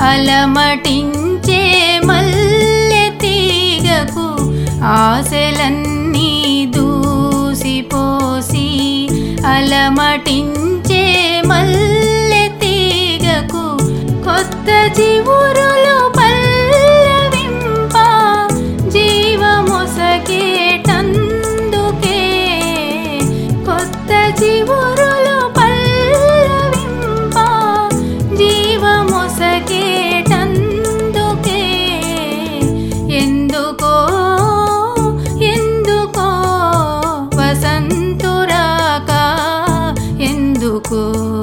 అలమటించే మల్లె తీగకు ఆశలన్నీ దూసిపోసి అలమటించే మల్లె తీగకు కొత్త చివురులు పల్లవింప జీవమొసగేటందుకే కొత్త చివురులు పల్లవింప జీవమొసగేటందుకే ఎందుకో ఎందుకో వసంతురాక ఎందుకో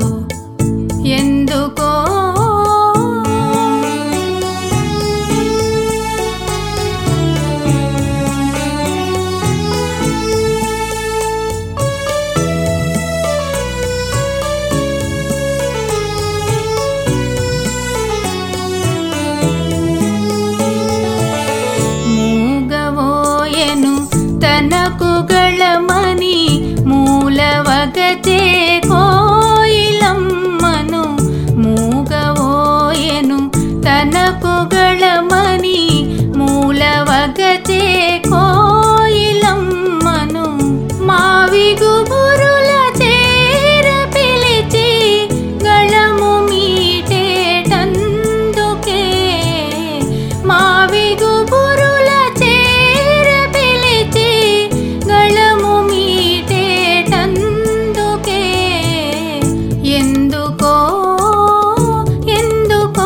ఎందుకో మూగవోయెను తనకు గళమని మూలవగచే కోయిలమ్మను మూగవోయెను తనకు గళమని మూలవగచే కోయిలమ్మను మావి గుబురుల చేర పిలిచి గళము మీటేటందుకే మావి గుబురుల చేర పిలిచి గళము మీటేటందుకే ఎందుకో ఎందుకో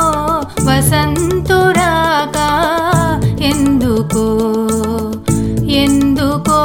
వసంతురాక ఎందుకో ఎందుకో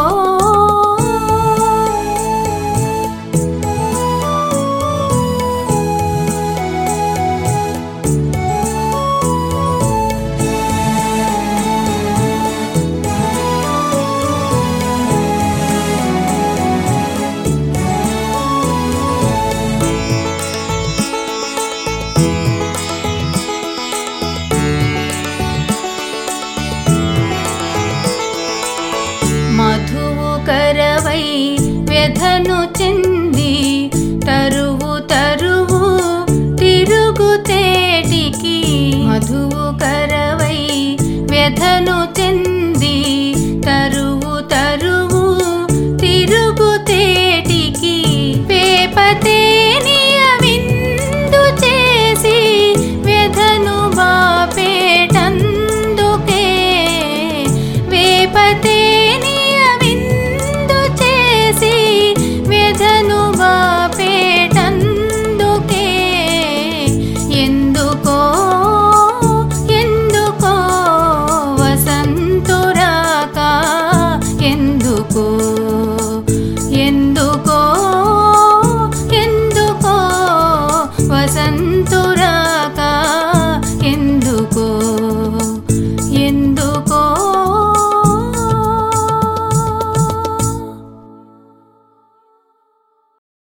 మధువు కరవై వ్యధను చెంది తరువు తరువు తిరుగుతేటికి మధువు కరవై వ్యధను చెంది